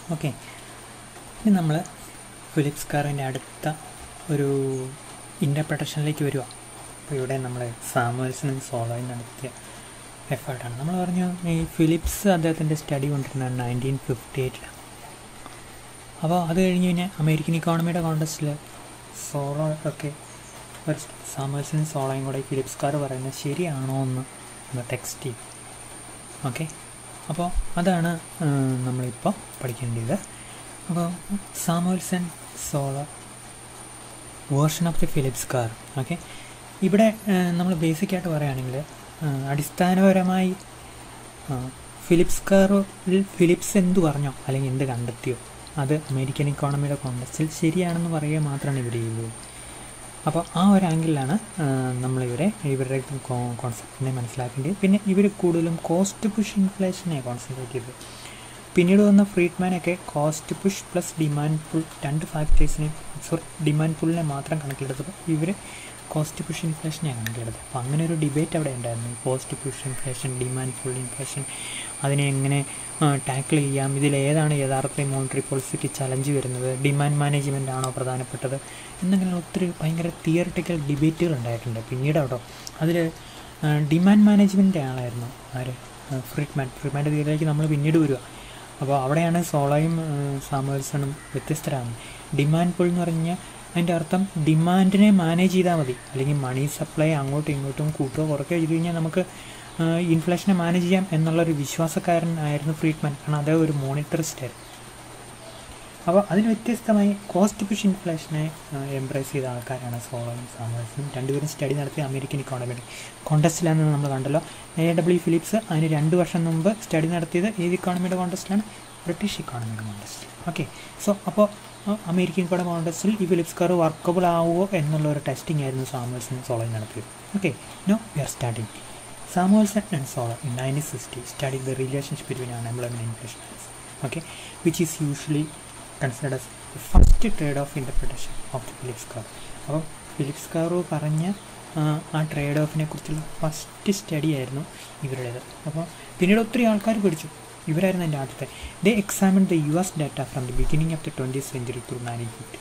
Okay ഇനി നമ്മൾ Philips കാറിൻ്റെ അടുത്ത ഒരു ഇൻ്റർപ്രിട്ടേഷനിലേക്ക് വരിക അപ്പോൾ ഇവിടെ നമ്മൾ സാമുവൽസനും സോളോയും നടത്തിയ എഫേർട്ടാണ് നമ്മൾ പറഞ്ഞു ഈ ഫിലിപ്സ് അദ്ദേഹത്തിൻ്റെ സ്റ്റഡി കൊണ്ടിരുന്നത് നയൻറ്റീൻ ഫിഫ്റ്റി എയ്റ്റിലാണ് അപ്പോൾ അത് കഴിഞ്ഞ് പിന്നെ അമേരിക്കൻ ഇക്കോണമിയുടെ കോണ്ടസ്റ്റിൽ സോളോ ഒക്കെ ഒരു സാമുവൽസനും സോളോയും കൂടെ ഈ ഫിലിപ്സ് കാർ പറയുന്നത് ശരിയാണോ എന്ന് ഒന്ന് ടെക്സ്റ്റ് ചെയ്യും ഓക്കെ അപ്പോൾ അതാണ് നമ്മളിപ്പോൾ പഠിക്കേണ്ടത് അപ്പോൾ Samuelson Solow version of the Phillips curve okay ഇവിടെ നമ്മൾ ബേസിക്കായിട്ട് പറയുകയാണെങ്കിൽ അടിസ്ഥാനപരമായി ഫിലിപ്സ് കാറിൽ ഫിലിപ്സ് എന്ത് പറഞ്ഞോ അല്ലെങ്കിൽ എന്ത് കണ്ടെത്തിയോ അത് അമേരിക്കൻ ഇക്കോണമിയുടെ കോണ്ടക്സ്റ്റിൽ ശരിയാണെന്ന് പറയുക മാത്രമാണ് ഇവർ ചെയ്യുള്ളൂ അപ്പോൾ ആ ഒരു ആംഗിളിലാണ് നമ്മളിവരെ ഇവരുടെ കോൺസെപ്റ്റിനെ മനസ്സിലാക്കേണ്ടത് പിന്നെ ഇവർ കൂടുതലും കോസ്റ്റ് പുഷ് ഇൻഫ്ലേഷനെ കോൺസെൻട്രേറ്റ് ചെയ്തത് പിന്നീട് വന്ന ഫ്രീഡ്മാനൊക്കെ cost push plus demand pull രണ്ട് ഫാക്ടേഴ്സിനെ സോറി ഡിമാൻഡ് പുള്ളിനെ മാത്രം കണക്കിലെടുത്തപ്പോൾ ഇവർ കോസ്റ്റ് പുഷ് ഇൻഫ്ലേഷനെയാണ് കണക്കിലെടുത്തത് അപ്പോൾ അങ്ങനെ ഒരു ഡിബേറ്റ് അവിടെ ഉണ്ടായിരുന്നു cost push inflation demand pull inflation അതിനെ എങ്ങനെ ടാക്കിൾ ചെയ്യാം ഇതിലേതാണ് യഥാർത്ഥത്തിൽ മോണിറ്ററി പോളിസിക്ക് ചലഞ്ച് വരുന്നത് ഡിമാൻഡ് മാനേജ്മെൻ്റ് ആണോ പ്രധാനപ്പെട്ടത് എന്നിങ്ങനെ ഒത്തിരി ഭയങ്കര തിയറിറ്റിക്കൽ ഡിബേറ്റുകൾ ഉണ്ടായിട്ടുണ്ട് പിന്നീട് അവിടെ അതിൽ ഡിമാൻഡ് മാനേജ്മെൻറ്റ് ആളായിരുന്നു ആര് ഫ്രീഡ്മാൻ ഫ്രീഡ്മാൻ്റെ തിയറിയിലേക്ക് നമ്മൾ പിന്നീട് വരിക അപ്പോൾ അവിടെയാണ് സോളോയും സാമുവൽസണും വ്യത്യസ്തരാകുന്നത് ഡിമാൻഡ് പുൾ എന്ന് പറഞ്ഞാൽ അതിൻ്റെ അർത്ഥം ഡിമാൻഡിനെ മാനേജ് ചെയ്താൽ മതി അല്ലെങ്കിൽ മണി സപ്ലൈ അങ്ങോട്ടും ഇങ്ങോട്ടും കൂട്ടുകയോ കുറയ്ക്കുകയോ ചെയ്ത് കഴിഞ്ഞാൽ നമുക്ക് ഇൻഫ്ലേഷനെ മാനേജ് ചെയ്യാം എന്നുള്ളൊരു വിശ്വാസക്കാരൻ ആയിരുന്നു ഫ്രീഡ്മാൻ കാരണം അദ്ദേഹം ഒരു മോണിറ്ററിസ്റ്റ് ആയിരുന്നു അപ്പോൾ അതിന് വ്യത്യസ്തമായി കോസ്റ്റ് പുഷ് ഇൻഫ്ലേഷനെ എംബ്രേസ് ചെയ്ത ആൾക്കാരാണ് സോളോയും സാമുവൽസും രണ്ടുപേരും സ്റ്റഡി നടത്തിയ അമേരിക്കൻ ഇക്കോണമിയുടെ കോണ്ടസ്റ്റിലാണെന്ന് നമ്മൾ കണ്ടല്ലോ എ ഡബ്ല്യു ഫിലിപ്സ് അതിന് രണ്ട് വർഷം മുമ്പ് സ്റ്റഡി നടത്തിയത് ഏത് ഇക്കോണമിയുടെ കോണ്ടസ്റ്റിലാണ് ബ്രിട്ടീഷ് ഇക്കോണമിയുടെ കോണ്ടസ്റ്റ് ഓക്കെ സോ അപ്പോൾ അമേരിക്കൻ ഇക്കോണമി കോണ്ടസ്റ്റിൽ ഈ ഫിലിപ്സ് കാർ വർക്കബിൾ ആവുമോ എന്നുള്ള ഒരു ടെസ്റ്റിംഗ് ആയിരുന്നു സാമുവൽസും സോളോയും നടത്തിയത് okay now we are starting Samuelson and Solow in nineteen sixty study the relationship between unemployment inflation okay which is usually considered as the first trade off interpretation of the Phillips curve അപ്പം Phillips curve പറഞ്ഞ ആ trade ഓഫിനെ കുറിച്ചുള്ള first study ആയിരുന്നു ഇവരുടേത് അപ്പോൾ പിന്നീട് ഒത്തിരി ആൾക്കാർ പഠിച്ചു ഇവരായിരുന്നു എൻ്റെ ആദ്യത്തെ they examine the U S data from the beginning of the twenty century to nineteen fifty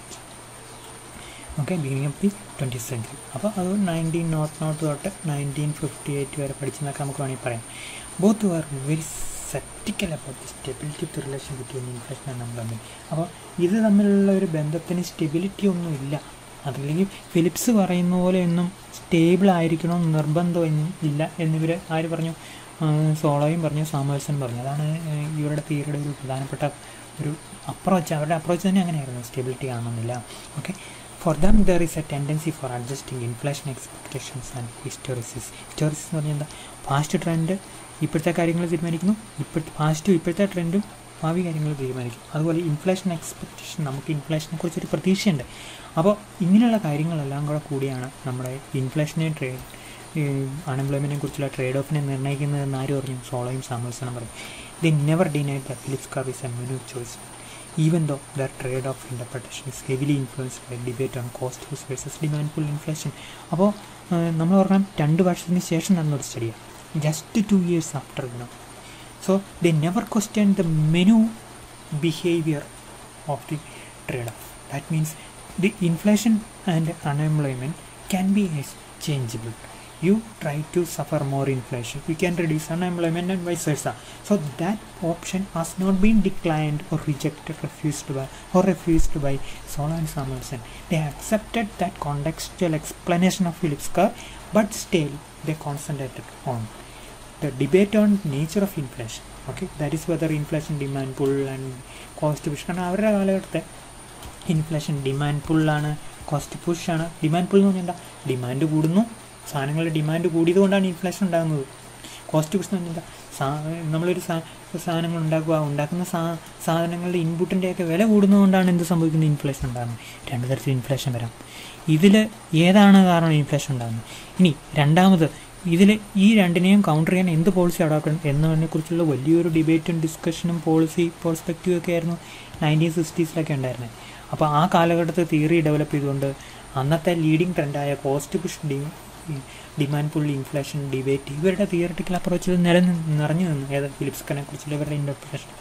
okay beginning of the twenty century അപ്പോൾ അത് നയൻറ്റീൻ നോട്ട് നോട്ട് തൊട്ട് നയൻറ്റീൻ ഫിഫ്റ്റി എയ്റ്റ് വരെ പഠിച്ചെന്നൊക്കെ നമുക്ക് വേണമെങ്കിൽ പറയാം both are very sceptical about the stability of the relation between inflation and employment അപ്പോൾ ഇത് തമ്മിലുള്ള ഒരു ബന്ധത്തിന് സ്റ്റെബിലിറ്റി ഒന്നും ഇല്ല അതല്ലെങ്കിൽ ഫിലിപ്സ് പറയുന്ന പോലെ ഒന്നും സ്റ്റേബിൾ ആയിരിക്കണമെന്ന് നിർബന്ധം ഇല്ല എന്നിവർ ആര് പറഞ്ഞു സോളോയും പറഞ്ഞു സാമുവൽസൺ പറഞ്ഞു അതാണ് ഇവരുടെ തിയറിയുടെ ഒരു പ്രധാനപ്പെട്ട ഒരു അപ്രോച്ച് അവരുടെ അപ്രോച്ച് തന്നെ അങ്ങനെയായിരുന്നു സ്റ്റെബിലിറ്റി കാണണമെന്നില്ല okay for them there is a tendency for adjusting inflation expectations and hysteresis hysteresis എന്ന് പറഞ്ഞാൽ എന്താ പാസ്റ്റ് ട്രെൻഡ് ഇപ്പോഴത്തെ കാര്യങ്ങൾ തീരുമാനിക്കുന്നു ഇപ്പോഴത്തെ പാസ്റ്റും ഇപ്പോഴത്തെ ട്രെൻഡും ഭാവി കാര്യങ്ങൾ തീരുമാനിക്കും അതുപോലെ ഇൻഫ്ലേഷൻ എക്സ്പെക്റ്റേഷൻ നമുക്ക് ഇൻഫ്ലേഷനെ കുറിച്ചൊരു പ്രതീക്ഷയുണ്ട് അപ്പോൾ ഇങ്ങനെയുള്ള കാര്യങ്ങളെല്ലാം കൂടെ കൂടിയാണ് നമ്മുടെ ഇൻഫ്ലേഷനെ ട്രേഡ് അൺഎംപ്ലോയ്മെൻറ്റിനെ കുറിച്ചുള്ള ട്രേഡ് ഓഫിനെ നിർണ്ണയിക്കുന്നതെന്ന് ആര് പറഞ്ഞു സോളോയും സാമുൽസണും പറഞ്ഞു they never denied the Phillips curve is a menu choice even though the trade off interpretation is heavily influenced by debate on cost push versus demand pull inflation അപ്പോൾ നമ്മൾ പറഞ്ഞാൽ രണ്ട് വർഷത്തിന് ശേഷം നടന്നൊരു സ്റ്റഡിയാണ് just two years after you know so they never questioned the menu behavior of the trade-off that means the inflation and unemployment can be exchangeable you try to suffer more inflation you can reduce unemployment and vice versa so that option has not been declined or rejected refused by or refused by Solo and Samuelson they accepted that contextual explanation of Phillips curve but still they concentrated on the debate on nature of inflation okay that is whether inflation demand pull and cost push കാരണം അവരുടെ കാലഘട്ടത്തെ inflation demand പുള്ളാണ് cost പുഷാണ് demand pull എന്ന് പറഞ്ഞാൽ എന്താ demand കൂടുന്നു സാധനങ്ങളുടെ ഡിമാൻഡ് കൂടിയത് കൊണ്ടാണ് ഇൻഫ്ലേഷൻ ഉണ്ടാകുന്നത് കോസ്റ്റ് പുഷ് എന്ന് പറഞ്ഞാൽ എന്താ സാ നമ്മളൊരു സാ സാധനങ്ങൾ ഉണ്ടാക്കുക ഉണ്ടാക്കുന്ന സാ സാധനങ്ങളുടെ ഇൻപുട്ടിൻ്റെയൊക്കെ വില കൂടുന്നതുകൊണ്ടാണ് എന്ത് സംഭവിക്കുന്നത് ഇൻഫ്ലേഷൻ ഉണ്ടാകുന്നത് രണ്ട് തരത്തിൽ ഇൻഫ്ലേഷൻ വരാം ഇതിൽ ഏതാണ് കാരണം ഇൻഫ്ലേഷൻ ഉണ്ടാകുന്നത് ഇനി രണ്ടാമത് ഇതിൽ ഈ രണ്ടിനെയും കൗണ്ടർ ചെയ്യാൻ എന്ത് പോളിസി അഡോപ്റ്റണം എന്നതിനെക്കുറിച്ചുള്ള വലിയൊരു ഡിബേറ്റും ഡിസ്കഷനും പോളിസി പെർസ്പെക്റ്റീവ് ഒക്കെ ആയിരുന്നു നയൻറ്റീൻ സിക്സ്റ്റീസിലൊക്കെ ഉണ്ടായിരുന്നത് അപ്പോൾ ആ കാലഘട്ടത്തിൽ തിയറി ഡെവലപ്പ് ചെയ്തുകൊണ്ട് അന്നത്തെ ലീഡിങ് ട്രെൻഡായ cost push D demand pull inflation debate ഇവരുടെ തിയറട്ടിക്കൽ അപ്രോച്ചിൽ നില നിറഞ്ഞു നിന്നു ഏത് ഫിലിപ്സ്കനെ കുറിച്ചുള്ള ഇവരുടെ interpretation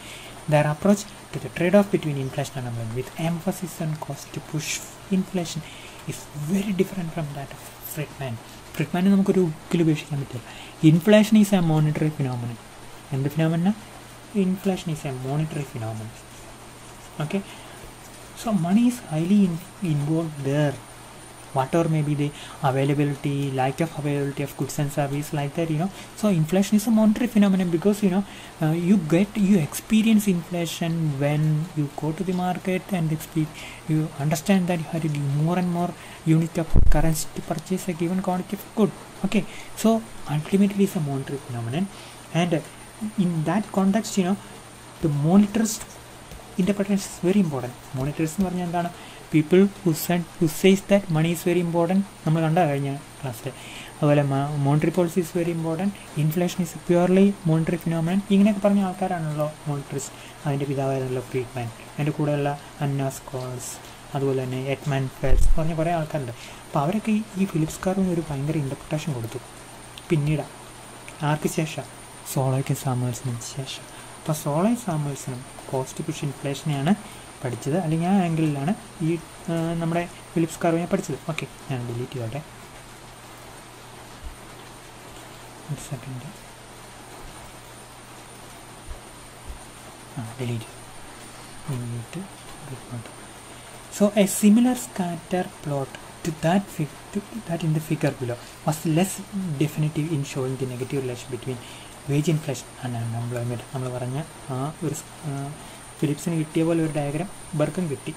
their approach to the trade-off between inflation and unemployment with emphasis on cost to push inflation is very different from that of Friedman. ഫ്രിഡ്മാനെ നമുക്കൊരു ഒരിക്കലും ഉപേക്ഷിക്കാൻ പറ്റില്ല inflation is a monetary phenomenon എന്ത് phenomena inflation is a monetary phenomenon okay so money is highly in, involved there whatever may be the availability lack of availability of goods and service like that you know so inflation is a monetary phenomenon because you know uh, you get you experience inflation when you go to the market and expe- you understand that you have to give more and more unit of currency to purchase a given quantity of good okay so ultimately it's a monetary phenomenon and uh, in that context you know the monitors interpretation is very important monitors എന്ന് പറഞ്ഞാൽ എന്താണ് people who said who says that money is very important നമ്മൾ കണ്ട കഴിഞ്ഞ ക്ലാസ്സിൽ അതുപോലെ monetary policy is very important inflation is purely monetary phenomenon ഇങ്ങനെയൊക്കെ പറഞ്ഞ ആൾക്കാരാണല്ലോ മോണിറ്ററിസ്റ്റ് അതിൻ്റെ പിതാവായിരുന്നല്ലോ ഫ്രീഡ്മാൻ അതിൻ്റെ കൂടെയുള്ള അന്നാസ് കോൾസ് അതുപോലെ തന്നെ എറ്റ്മാൻ ഫെൽസ് പറഞ്ഞ കുറേ ആൾക്കാരുണ്ട് അപ്പോൾ അവരൊക്കെ ഈ- ഈ ഫിലിപ്സ് കാർവിന് ഒരു ഭയങ്കര ഇൻ്റർപ്രിട്ടേഷൻ കൊടുത്തു പിന്നീട് ആർക്ക് ശേഷം സോളോയ്ക്കും സാമുവൽസിനും ശേഷം അപ്പോൾ സോളോയും സാമുവൽസിനും കോസ്റ്റ് പുഷ് ഇൻഫ്ലേഷനെയാണ് പഠിച്ചത് അല്ലെങ്കിൽ ആ ആംഗിളിലാണ് ഈ ആ, നമ്മുടെ ഫിലിപ്സ് കാർവിനെ പഠിച്ചത് ഓക്കെ ഞാൻ ഡിലീറ്റ് ചെയ്തോട്ടെ ഒരു സെക്കൻഡ് ആ delete delete report So a similar scatter plot to that, fig- to that in the figure below was less definitive in showing the negative relation between wage inflation and unemployment. നമ്മൾ പറഞ്ഞ ആ ഒരു സ്- ആ, ഫിലിപ്സിന് കിട്ടിയ പോലെ ഒരു ഡയഗ്രാം ബർക്കും കിട്ടി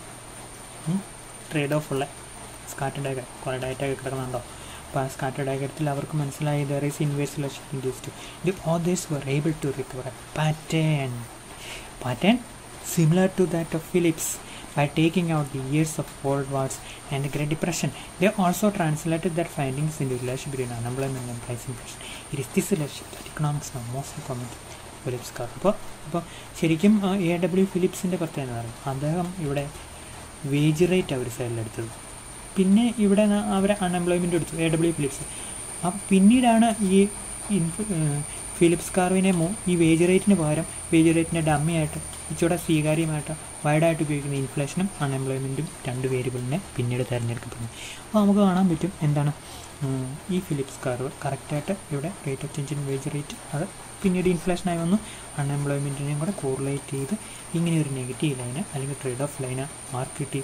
ട്രേഡ് ഓഫ് ഉള്ള സ്കാറ്റർ ഡയഗ്രാം കുറേ ഡയറ്റ ഒക്കെ കിടക്കുന്നുണ്ടോ അപ്പോൾ ആ സ്കാറ്റർ ഡയഗ്രത്തിൽ അവർക്ക് മനസ്സിലായി there is inverse relation induced the authors were able to recover a pattern pattern similar to that of Phillips by taking out the years of World Wars and the Great Depression. They also translated their findings into the relationship between unemployment and price inflation. It is this relationship that economics now mostly comment Phillips curve അപ്പോൾ അപ്പോൾ ശരിക്കും A W ഫിലിപ്സിൻ്റെ പ്രത്യേകത എന്ന് പറയും അദ്ദേഹം ഇവിടെ wage rate അവർ സൈഡിലെടുത്തത് പിന്നെ ഇവിടെ അവർ അൺഎംപ്ലോയ്മെൻ്റ് എടുത്തു എ ഡബ്ല്യു ഫിലിപ്സ് അപ്പം പിന്നീടാണ് ഈ ഇൻഫ് ഫിലിപ്സ് കാർവിനെ മോ ഈ വേജ് റേറ്റിന് പകരം വേജ് റേറ്റിൻ്റെ ഡമ്മിയായിട്ട് ഇച്ചിരി സ്വീകാര്യമായിട്ട് വൈഡായിട്ട് ഉപയോഗിക്കുന്ന ഇൻഫ്ലേഷനും അൺഎംപ്ലോയ്മെൻറ്റും രണ്ട് വേരിയബിളിനെ പിന്നീട് തിരഞ്ഞെടുക്കപ്പെടുന്നു അപ്പോൾ നമുക്ക് കാണാൻ പറ്റും എന്താണ് ഉം, ഈ ഫിലിപ്സ് കാർവ് കറക്റ്റായിട്ട് ഇവിടെ rate of change in wage rate അത് പിന്നീട് ഇൻഫ്ലേഷനായി വന്നു അൺഎംപ്ലോയ്മെൻറ്റിനെയും കൂടെ കോറിലേറ്റ് ചെയ്ത് ഇങ്ങനെ ഒരു നെഗറ്റീവ് ലൈന് അല്ലെങ്കിൽ ട്രേഡ് ഓഫ് ലൈന് മാർക്ക് കിട്ടി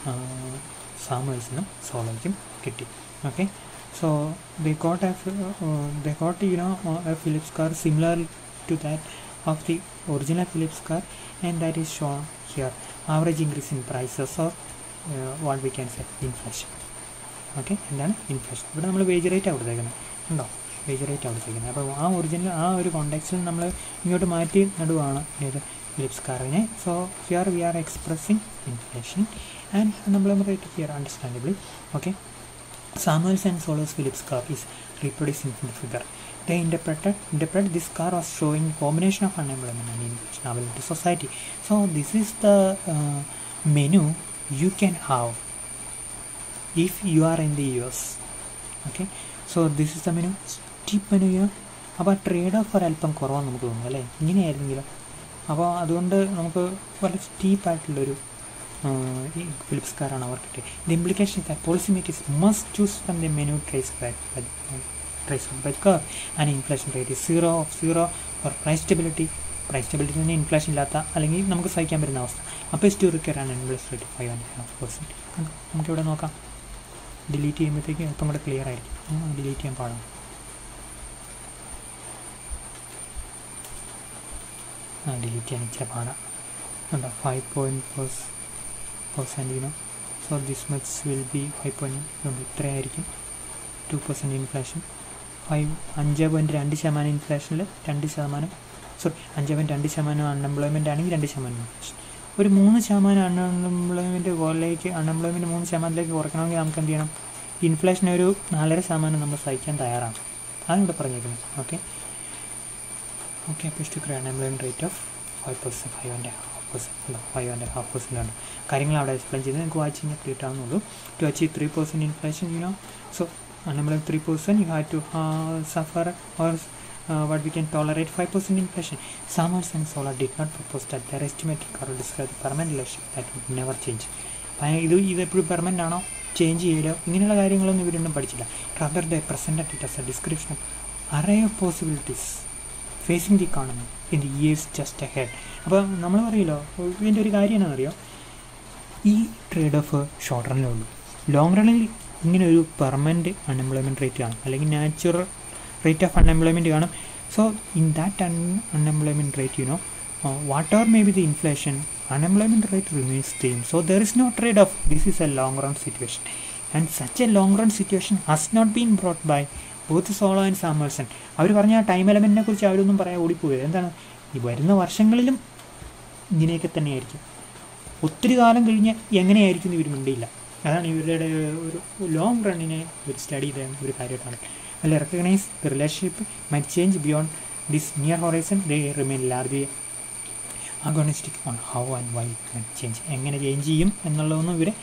സാമേഴ്സിനും സോളോയ്ക്കും കിട്ടി okay so they got a f- uh, they got you know uh, a Philips car similar to that of the original Philips car and that is shown here average increase in prices or uh, what we can say inflation okay എന്താണ് inflation ഇവിടെ നമ്മൾ wage rate കൊടുത്തേക്കുന്നത് ഉണ്ടോ wage rate കൊടുത്തേക്കുന്നത് അപ്പോൾ ആ original ആ ഒരു കോണ്ടാക്സിൽ നമ്മൾ ഇങ്ങോട്ട് മാറ്റി നടുവാണ് ഏത് ഫിലിപ്സ് കാറിനെ so here we are expressing inflation and നമ്മൾ rate here understandably okay Samuels and Solos Phillips car is reproduced in the figure. They interpreted interpret this car as showing combination of unemployment and inflation available to society. So this is the uh, menu you can have if you are in the US. Okay, so this is the menu. Steep menu here. അപ്പോൾ trade off ഒരല്പം കുറവാണ് നമുക്ക് തോന്നുന്നു അല്ലേ ഇങ്ങനെയായിരുന്നെങ്കിലോ അപ്പോൾ അതുകൊണ്ട് നമുക്ക് വളരെ സ്റ്റീപ്പായിട്ടുള്ളൊരു ഈ ഫിലിപ്സ് കാറാണ് അവർ കിട്ടിയത് the implication that policy makers must choose from the menu trace trace by കർ and inflation rate zero of zero for price stability price stability തന്നെ ഇൻഫ്ലേഷൻ ഇല്ലാത്ത അല്ലെങ്കിൽ നമുക്ക് സഹിക്കാൻ പറ്റുന്ന അവസ്ഥ അപ്പോൾ to recur and invest rate five and half percent നമുക്കിവിടെ നോക്കാം ഡിലീറ്റ് ചെയ്യുമ്പോഴത്തേക്ക് അല്പം കൂടെ ക്ലിയർ ആയിരിക്കും ഡിലീറ്റ് ചെയ്യാൻ പാടാണ് ആ ഡിലീറ്റ് ചെയ്യാൻ ഇച്ചിരി പാടാം ഉണ്ടോ ഫൈവ് പോയിൻറ്റ് പേഴ്സ് percent you know so this much will be five point ഇത്രയായിരിക്കും ടു പെർസെൻറ്റ് ഇൻഫ്ലേഷൻ ഫൈവ് അഞ്ച് പോയിൻറ്റ് രണ്ട് ശതമാനം ഇൻഫ്ലേഷനിൽ രണ്ട് ശതമാനം സോറി അഞ്ച് പോയിൻറ്റ് രണ്ട് ശതമാനം അൺഎംപ്ലോയ്മെൻ്റ് ആണെങ്കിൽ രണ്ട് ശതമാനം ഇൻഫ്ലേഷൻ ഒരു മൂന്ന് ശതമാനം അൺഎംപ്ലോയ്മെൻറ്റ് കോളിലേക്ക് അൺഎംപ്ലോയ്മെൻറ്റ് മൂന്ന് ശതമാനത്തിലേക്ക് കുറയ്ക്കണമെങ്കിൽ നമുക്ക് എന്ത് ചെയ്യണം ഇൻഫ്ലേഷൻ ഒരു നാലര ശതമാനം നമ്മൾ സഹിക്കാൻ തയ്യാറാണ് അതാണ് ഇവിടെ പറഞ്ഞേക്കുന്നത് ഓക്കെ ഓക്കെ അപ്പോൾ ഇഷ്ടം unemployment rate of five percent five and half percent five and half percent ആണ് കാര്യങ്ങൾ അവിടെ എക്സ്പ്ലെയിൻ ചെയ്ത് നിങ്ങൾക്ക് വായിച്ച് കഴിഞ്ഞാൽ ക്ലിയർ ആവുന്നുള്ളൂ to achieve three percent inflation you know so unemployed 3% you had to uh, suffer or uh, what we can tolerate 5% inflation. Summers and Solar did not propose that their estimated curve described the permanent relationship that would never change. ഭയ- ഇത് ഇതെപ്പോഴും permanent ആണോ change ചെയ്യില്ല ഇങ്ങനെയുള്ള കാര്യങ്ങളൊന്നും ഇവരൊന്നും പഠിച്ചില്ല rather they presented it as a description of array of possibilities facing the economy in the years just ahead അപ്പോൾ നമ്മൾ പറയല്ലോ ഇതിൻ്റെ ഒരു കാര്യം എന്താണെന്നറിയോ ഈ ട്രേഡ് ഓഫ് ഷോർട്ട് റണ്ണിലേ ഉള്ളൂ ലോങ് റണ്ണിൽ ഇങ്ങനെ ഒരു പെർമനൻറ്റ് അൺഎംപ്ലോയ്മെൻറ്റ് റേറ്റ് കാണും അല്ലെങ്കിൽ നാച്ചുറൽ റേറ്റ് ഓഫ് അൺഎംപ്ലോയ്മെൻറ്റ് കാണും so in that un unemployment rate you know whatever may be the inflation unemployment rate remains same so there is no trade off this is a long run situation and such a long run situation has not been brought by both Solow and Samuelson അവർ പറഞ്ഞ ആ time എലമെൻറ്റിനെ കുറിച്ച് അവരൊന്നും പറയാൻ ഓടിപ്പോയത് എന്താണ് ഈ വരുന്ന വർഷങ്ങളിലും ഇങ്ങനെയൊക്കെ തന്നെയായിരിക്കും ഒത്തിരി കാലം കഴിഞ്ഞ് എങ്ങനെയായിരിക്കും എന്ന് ഇവർ മിണ്ടിയില്ല അതാണ് ഇവരുടെ ഒരു ലോങ് റണ്ണിനെ ഒരു സ്റ്റഡി ചെയ്ത ഒരു കാര്യമായിട്ടാണ് അല്ല recognise the relationship might change beyond this near horizon they remain large agnostic on how and why change എങ്ങനെ ചേഞ്ച് ചെയ്യും എന്നുള്ളതൊന്നും ഇവർ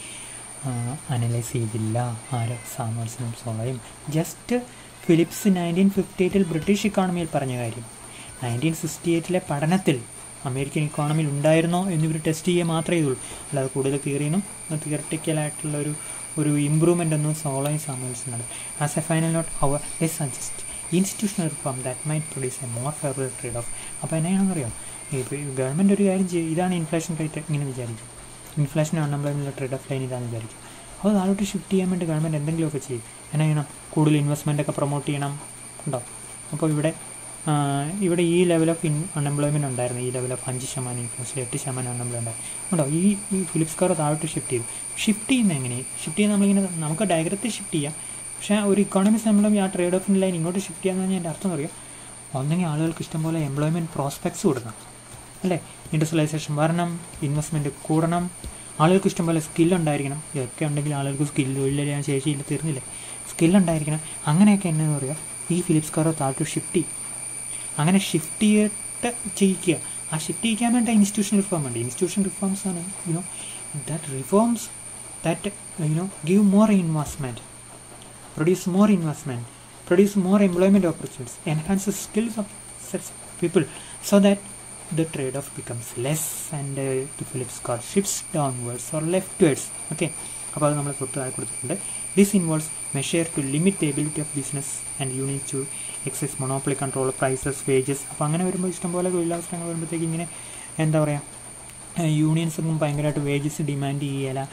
അനലൈസ് ചെയ്തില്ല ആര് സാമേഴ്സനും സോളയും ജസ്റ്റ് ഫിലിപ്സ് നയൻറ്റീൻ ഫിഫ്റ്റി എയ്റ്റിൽ ബ്രിട്ടീഷ് ഇക്കോണമിയിൽ പറഞ്ഞ കാര്യം നയൻറ്റീൻ സിക്സ്റ്റി എയ്റ്റിലെ പഠനത്തിൽ അമേരിക്കൻ ഇക്കോണമിയിൽ ഉണ്ടായിരുന്നോ എന്നിവർ ടെസ്റ്റ് ചെയ്യുക മാത്രമേ ചെയ്തുള്ളൂ അല്ലാതെ കൂടുതൽ തിയറിയൊന്നും തിയറട്ടിക്കലായിട്ടുള്ള ഒരു ഒരു ഇമ്പ്രൂവ്മെൻ്റ് ഒന്നും സോളോയും സാമൂഹ്യം ആസ് എ ഫൈനൽ നോട്ട് അവർ a suggest institutional reform that might produce a more favourable trade off അപ്പോൾ എന്നാണെന്നറിയാം ഇപ്പോൾ ഗവൺമെൻറ് ഒരു കാര്യം ചെയ്യും ഇതാണ് ഇൻഫ്ലേഷൻ റേറ്റ് ഇങ്ങനെ വിചാരിക്കും inflation unemployment trade off line ഇതാണെന്ന് വിചാരിക്കും അപ്പോൾ താഴോട്ട് ഷിഫ്റ്റ് ചെയ്യാൻ വേണ്ടി ഗവൺമെൻറ് എന്തെങ്കിലുമൊക്കെ ചെയ്യും എന്നാ ചെയ്യണം കൂടുതൽ ഇൻവെസ്റ്റ്മെൻ്റ് ഒക്കെ പ്രൊമോട്ട് ചെയ്യണം ഉണ്ടോ അപ്പോൾ ഇവിടെ ആ, ഇവിടെ ഈ ലെവൽ ഓഫ് ഇൻ അൺഎംപ്ലോയ്മെൻറ്റ് ഉണ്ടായിരുന്നു ഈ ലെവൽ ഓഫ് അഞ്ച് ശതമാനം ഇൻഫ്ലേഷൻ എട്ട് ശതമാനം അൺഎംപ്ലോയ്മെൻറ്റ് ഉണ്ടോ ഈ ഈ ഫിലിപ്സ് കാർ താഴോട്ട് ഷിഫ്റ്റ് ചെയ്തു ഷിഫ്റ്റ് ചെയ്യുന്നത് എങ്ങനെ ഷിഫ്റ്റ് ചെയ്യുന്ന നമ്മളിങ്ങനെ നമുക്ക് ഡയഗ്രത്തിൽ ഷിഫ്റ്റ് ചെയ്യാം പക്ഷേ ഒരു ഇക്കോണമിക്സ് നമ്മളും ആ ട്രേഡ് ഓഫിൻ്റെ ലൈൻ ഇങ്ങോട്ട് ഷിഫ്റ്റ് ചെയ്യാന്ന് പറഞ്ഞാൽ എൻ്റെ അർത്ഥം അറിയാം ഒന്നെങ്കിൽ ആളുകൾക്ക് ഇഷ്ടംപോലെ എംപ്ലോയ്മെൻറ്റ് പ്രോസ്പെക്ട്സ് കൊടുക്കണം അല്ലേ ഇൻഡസ്ട്രിയലൈസേഷൻ വരണം ഇൻവെസ്റ്റ്മെൻറ്റ് കൂടണം ആളുകൾക്ക് ഇഷ്ടംപോലെ സ്കില്ലുണ്ടായിരിക്കണം ഇതൊക്കെ ഉണ്ടെങ്കിൽ ആളുകൾക്ക് സ്കില്ല് തൊഴിലില്ലാൻ ശേഷിയില്ല തീർന്നില്ലേ സ്കില്ലുണ്ടായിരിക്കണം അങ്ങനെയൊക്കെ എന്നു പറയുക ഈ ഫിലിപ്സ് കാറോ താഴോട്ട് ഷിഫ്റ്റ് ചെയ്യും അങ്ങനെ ഷിഫ്റ്റ് ചെയ്തിട്ട് ചെയ്യിക്കുക ആ ഷിഫ്റ്റ് ചെയ്യിക്കാൻ വേണ്ട ഇൻസ്റ്റിറ്റ്യൂഷൻ റിഫോം ഉണ്ട് ഇൻസ്റ്റിറ്റ്യൂഷൻ റിഫോംസ് ആണ് you know that reforms that you know give more investment produce more investment, produce more employment opportunities, enhance the skills of such people so that the trade-off becomes less and uh, the Phillips curve shifts downwards or leftwards. Okay. അപ്പോൾ അത് നമ്മൾ തൊട്ട് താഴെ കൊടുത്തിട്ടുണ്ട് this involves measure to limit the ability of business and unit to exercise monopoly control prices wages അപ്പോൾ അങ്ങനെ വരുമ്പോൾ ഇഷ്ടംപോലെ തൊഴിലവസരങ്ങൾ വരുമ്പോഴത്തേക്ക് ഇങ്ങനെ എന്താ പറയുക യൂണിയൻസ് ഒന്നും ഭയങ്കരമായിട്ട് വേജസ് ഡിമാൻഡ് ചെയ്യല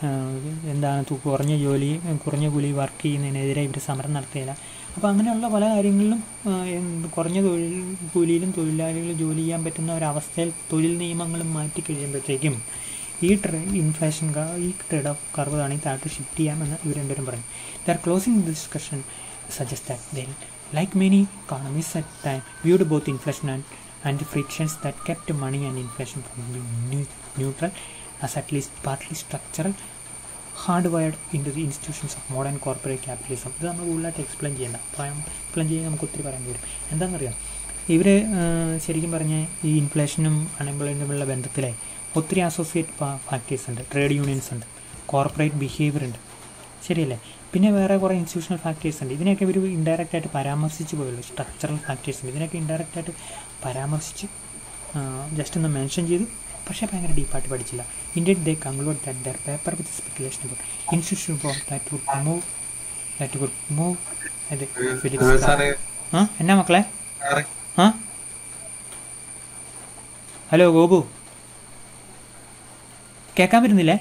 എന്താണ് തു- കുറഞ്ഞ ജോലി കുറഞ്ഞ കൂലി വർക്ക് ചെയ്യുന്നതിനെതിരെ ഇവർ സമരം നടത്തിയില്ല അപ്പോൾ അങ്ങനെയുള്ള പല കാര്യങ്ങളിലും ആ, എന്ത് കുറഞ്ഞ തൊഴിൽ കൂലിയിലും തൊഴിലാളികൾ ജോലി ചെയ്യാൻ പറ്റുന്ന ഒരവസ്ഥയിൽ തൊഴിൽ നിയമങ്ങളും മാറ്റി കഴിയുമ്പോഴത്തേക്കും ഈ ട്രേ ഇൻഫ്ലേഷൻ ഈ ട്രേഡ് ഓഫ് കർവ് ആണെങ്കിൽ താഴോട്ട് ഷിഫ്റ്റ് ചെയ്യാമെന്ന് ഇവർ രണ്ടുപേരും പറയും their closing discussion suggest that they like many economies at time viewed both inflation and, and the frictions that kept money and inflation from being neu- neutral as at least partly structural hardwired into the institutions of modern corporate capitalism ഇത് നമ്മൾ കൂടുതലായിട്ട് explain ചെയ്യേണ്ട അപ്പം explain ചെയ്യാൻ നമുക്ക് ഒത്തിരി പറയാൻ വരും എന്താണെന്നറിയാം ഇവർ ശരിക്കും പറഞ്ഞ ഈ ഇൻഫ്ലേഷനും അൺഎംപ്ലോയ്മെൻറ്റുമുള്ള ബന്ധത്തിലെ ഒത്തിരി അസോസിയേറ്റ് ഫാക്ടേഴ്സ് ഉണ്ട് ട്രേഡ് യൂണിയൻസ് ഉണ്ട് കോർപ്പറേറ്റ് ബിഹേവിയർ ഉണ്ട് ശരിയല്ലേ പിന്നെ വേറെ കുറേ ഇൻസ്റ്റിറ്റ്യൂഷണൽ ഫാക്ടേഴ്സ് ഉണ്ട് ഇതിനെയൊക്കെ ഇവർ ഇൻഡയറക്റ്റ് ആയിട്ട് പരാമർശിച്ച് പോയുള്ളൂ സ്ട്രക്ചറൽ ഫാക്ടേഴ്സ് ഉണ്ട് ഇതിനൊക്കെ ഇൻഡയറക്റ്റ് ആയിട്ട് പരാമർശിച്ച് ജസ്റ്റ് ഒന്ന് മെൻഷൻ ചെയ്തു പക്ഷേ ഭയങ്കര ഡീപ്പായിട്ട് പഠിച്ചില്ല Indian they conclude that their paper with speculation about institution that would move that would move അത് ഫിലിപ്സ് സാറേ ആ എന്നാ മക്കളെ സാറേ ആ ഹലോ ഗോപു കേൾക്കാൻ പറ്റുന്നില്ലേ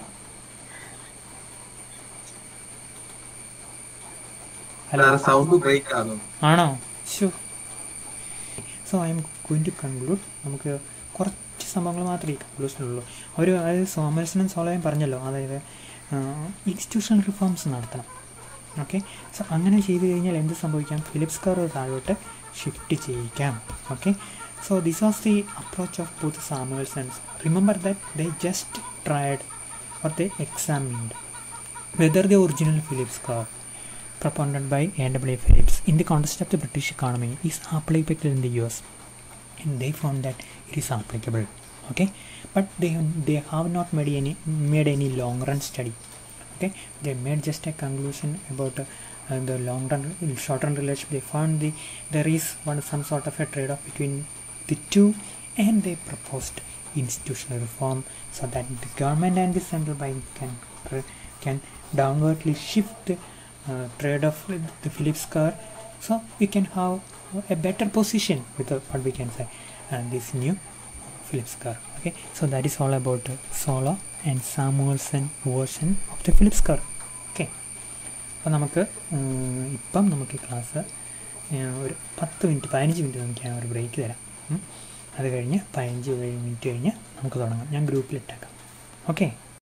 ഹലോ സാറേ സൗണ്ട് ബ്രേക്ക് ആകും ആണോ ഷോ so I'm going to conclude നമുക്ക് കുറച്ച് സംഭവങ്ങൾ മാത്രമേ കൺക്ലൂഷനുള്ളൂ അവർ അതായത് സോമൽസനും സോളയും പറഞ്ഞല്ലോ അതായത് ഇൻസ്റ്റിറ്റ്യൂഷണൽ റിഫോംസ് നടത്തണം ഓക്കെ സോ അങ്ങനെ ചെയ്തു കഴിഞ്ഞാൽ എന്ത് സംഭവിക്കാം ഫിലിപ്സ് കർവ് താഴോട്ട് ഷിഫ്റ്റ് ചെയ്യിക്കാം okay so this was the approach of both Samuels and remember that they just tried or they examined whether the original Phillips curve propounded by A.W. Phillips in the context of the British economy is applicable in the US and they found that it is applicable okay but they they have not made any made any long run study okay they made just a conclusion about uh, uh, the long run, short run relationship, they found the there is one some sort of a trade-off between the two, and they proposed institutional reform so that the government and the central bank can can downwardly shift uh, trade of the Phillips curve, so we can have a better position with uh, what we can say, and this new Phillips curve. Okay, so that is all about uh, Solo and Samuelson version of the Phillips curve. Okay. അപ്പോൾ നമുക്ക് ഉം, ഇപ്പം നമുക്ക് class ഒരു പത്ത് minute പതിനഞ്ച് minute നമുക്ക് ഞാൻ ഒരു ബ്രേക്ക് തരാം ഉം. അത് കഴിഞ്ഞ് പതിനഞ്ച് മിനിറ്റ് കഴിഞ്ഞ് നമുക്ക് തുടങ്ങാം ഞാൻ ഗ്രൂപ്പിലിട്ടേക്കാം ഓക്കെ